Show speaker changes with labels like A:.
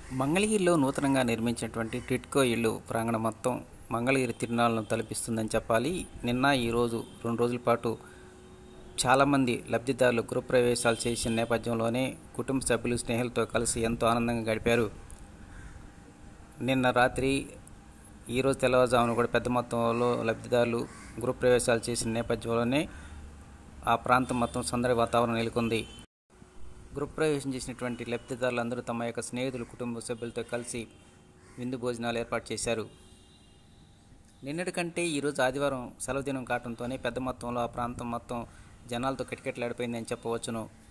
A: మంగళగిరిలో నూతనంగా నిర్మించినటువంటి టిట్కో ఇల్లు ప్రాంగణం మొత్తం మంగళగిరి తిరునాళ్ళను తలపిస్తుందని చెప్పాలి నిన్న ఈరోజు రెండు రోజుల పాటు చాలామంది లబ్ధిదారులు గృహప్రవేశాలు చేసిన నేపథ్యంలోనే కుటుంబ సభ్యులు స్నేహితులతో కలిసి ఎంతో ఆనందంగా గడిపారు నిన్న రాత్రి ఈరోజు తెల్లవారుజామున కూడా పెద్ద మొత్తంలో లబ్ధిదారులు గృహప్రవేశాలు చేసిన నేపథ్యంలోనే ఆ ప్రాంతం మొత్తం సందడి వాతావరణం నెలకొంది గృహప్రవేశం చేసినటువంటి లబ్ధిదారులందరూ తమ యొక్క స్నేహితులు కుటుంబ సభ్యులతో కలిసి విందు భోజనాలు ఏర్పాటు చేశారు నిన్నటి కంటే ఈరోజు ఆదివారం సెలవు దినం కావడంతోనే పెద్ద మొత్తంలో ఆ ప్రాంతం మొత్తం జనాలతో కిటకిటలాడిపోయిందని చెప్పవచ్చును